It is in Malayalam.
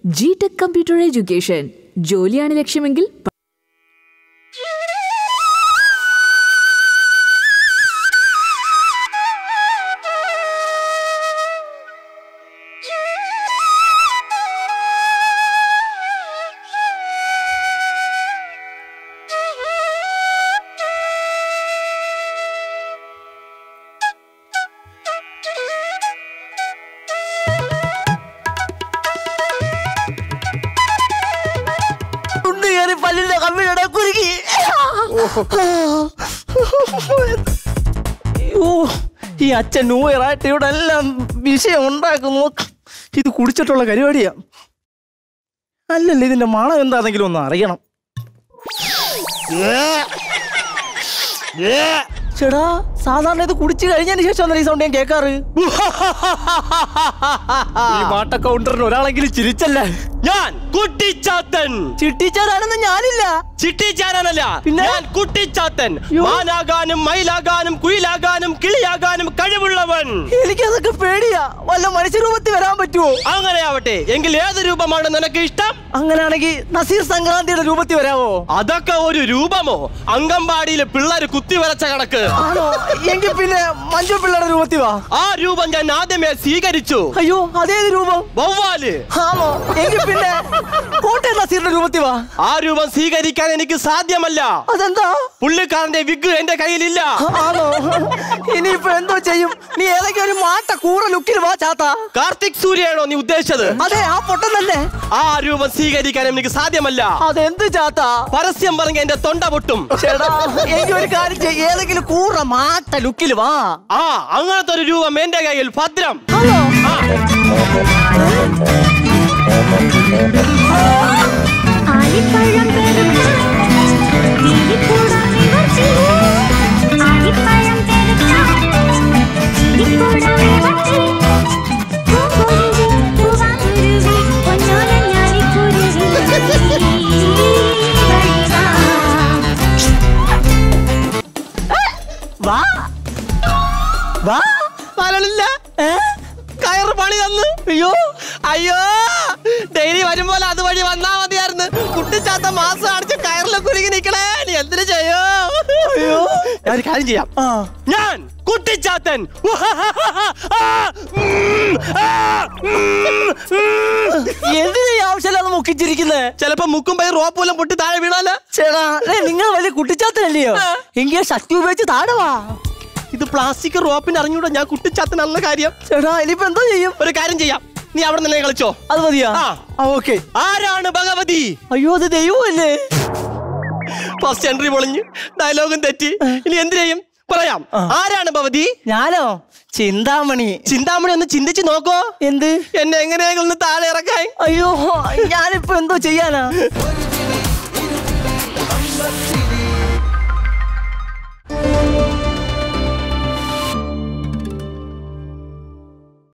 ജി ടെക് കമ്പ്യൂട്ടർ എഡ്യൂക്കേഷൻ ജോലിയാണ് ലക്ഷ്യമെങ്കിൽ ഉണ്ട് കയറി പല്ലിന്റെ കമ്പിയുടെ കുരുക്കി അയ്യോ ഈ അച്ഛൻ ന്യൂ ഇയർ ആയിട്ട് ഇവിടെ എല്ലാം വിഷയം ഉണ്ടാക്കുന്നു ഇത് കുടിച്ചിട്ടുള്ള പരിപാടിയാ അല്ലല്ല ഇതിന്റെ മണം എന്താണെങ്കിലും ഒന്ന് അറിയണം ചേടാ സാധാരണ ഇത് കുടിച്ചു കഴിഞ്ഞതിന് ശേഷം ഈ സൗണ്ട് ഞാൻ കേൾക്കാറ് ഈ വാട്ട കൗണ്ടറിന് ഒരാളെങ്കിലും ചിരിച്ചല്ലേ ഞാൻ കുട്ടിച്ചാത്തൻ ചിട്ടിച്ചാരാണെന്ന് ഞാനില്ല ചിട്ടിച്ചാരനല്ല പിന്നെ? ഞാൻ കുട്ടിച്ചാത്തൻ യ്യോ. മാനാകാനും മയിലാകാനും കുയിലാകാനും കിളിയാകാനും കഴിവുള്ളവൻ എനിക്കതൊക്കെ പേടിയാ വല്ല മനുഷ്യരൂപത്തിൽ വരാൻ പറ്റുമോ അങ്ങനെയാവട്ടെ എങ്കിൽ ഏത് രൂപമാണ് നിനക്ക് ഇഷ്ടം അങ്ങനെയാണെങ്കിൽ നസീർ സംക്രാന്തിയുടെ രൂപത്തിൽ വരാവോ അതൊക്കെ ഒരു രൂപമോ അങ്കമ്പാടിയിലെ പിള്ളേര് കുത്തി വരച്ച കണക്ക് ആണോ എങ്കിൽ പിന്നെ മഞ്ജു പിള്ളയുടെ രൂപത്തിൽ വാ ആ രൂപം ഞാൻ ആദ്യമേ സ്വീകരിച്ചു അയ്യോ അതേത് രൂപം വവ്വാല് ആണോ എങ്കിൽ പിന്നെ കോട്ടയം നസീറിന്റെ രൂപത്തിൽ വാ ആ രൂപം സ്വീകരിക്കാൻ എനിക്ക് സാധ്യമല്ല അതെന്താ പുള്ളിക്കാരന്റെ വിഗ് എന്റെ കയ്യിലില്ല ആണോ ഇനിയിപ്പോ എന്തോ ചെയ്യും നീ ഏതെങ്കിലും ഒരു മാട്ട കൂറ ലുക്കിൽ വാ ചാത്ത കാർത്തിക് സൂര്യയാണോ നീ ഉദ്ദേശിച്ചത് അതെ ആ പൊട്ടൻ തന്നെ ആ രൂപം സ്വീകരിക്കാൻ എനിക്ക് സാധ്യമല്ല അതെന്ത് ചാത്ത പരസ്യം പറഞ്ഞ എന്റെ തൊണ്ട പൊട്ടും ചേടാ എനിക്ക് ഒരു കാര്യം ചെയ്യ ഏതെങ്കിലും കൂറ മാട്ട ലുക്കിൽ വാ ആ അങ്ങനത്തെ ഒരു രൂപം എന്റെ കയ്യിൽ ഭദ്രം ആണോ ആലിപ്പഴം പെരുത്ത കിളിക്കൂടാതെ വച്ചില്ലേ ആലിപ്പഴം പെരുത്ത കിളിക്കൂടാതെ വച്ചി പൂങ്കുരുവി പൂവാങ്കുരുവി പൊന്നോലഞ്ഞാലിക്കുരുവി വഴിവാ വാ വാ വരണില്ല ഏ? കയറ് പണി തന്നു അയ്യോ അയ്യോ ഡെയിലി വരുമ്പോൾ അതുവഴി വന്നാ മതിയായിരുന്നു കുട്ടിച്ചാത്ത മാസം അടിച്ച് കയറിലെ കുരുങ്ങി നിക്കണേ നീ എന്തിനു ചെയ്യോ അയ്യോ ഞാൻ ഒരു കാര്യം ചെയ്യാം ആ ഞാൻ കുട്ടിച്ചാത്തൻ ആ, ഉം, ആ, ഉം, ഉം. എന്തിനാ ഈ ആവശ്യമില്ലാതെ മുക്കിച്ചിരിക്കുന്നേ ചിലപ്പോ മുക്കും പൈ റോപ്പ് പോലും പൊട്ടി താഴെ വീണാല് ചേടാ ഏ, നിങ്ങൾ വലിയ കുട്ടിച്ചാത്തനല്ലയോ എങ്കിൽ ശക്തി ഉപയോഗിച്ച് താഴവാ ഇത് പ്ലാസ്റ്റിക് റോപ്പിന് അറിഞ്ഞൂടാ ഞാൻ കുട്ടിച്ചാത്തനുള്ള കാര്യം ചേടാ ഇനിയിപ്പോ എന്തോ ചെയ്യും ഒരു കാര്യം ചെയ്യാം നീ അവിടെ തന്നെ കളിച്ചോ അത് മതിയാ ആ. ആ ഓക്കെ ആരാണ് ഭഗവതി അയ്യോ അത് ദൈവമല്ലേ ഫസ്റ്റ് എൻട്രി പൊളിഞ്ഞ് ഡയലോഗും തെറ്റി ഇനി എന്ത് ചെയ്യും പറയാം ആരാണ് ഭഗവതി ഞാനോ ചിന്താമണി ചിന്താമണി ഒന്ന് ചിന്തിച്ച് നോക്കോ എന്ത് എന്നെ എങ്ങനെയെങ്കിലും ഒന്ന് താഴെ ഇറക്കാൻ അയ്യോ ഞാനിപ്പോ എന്തോ ചെയ്യാനാ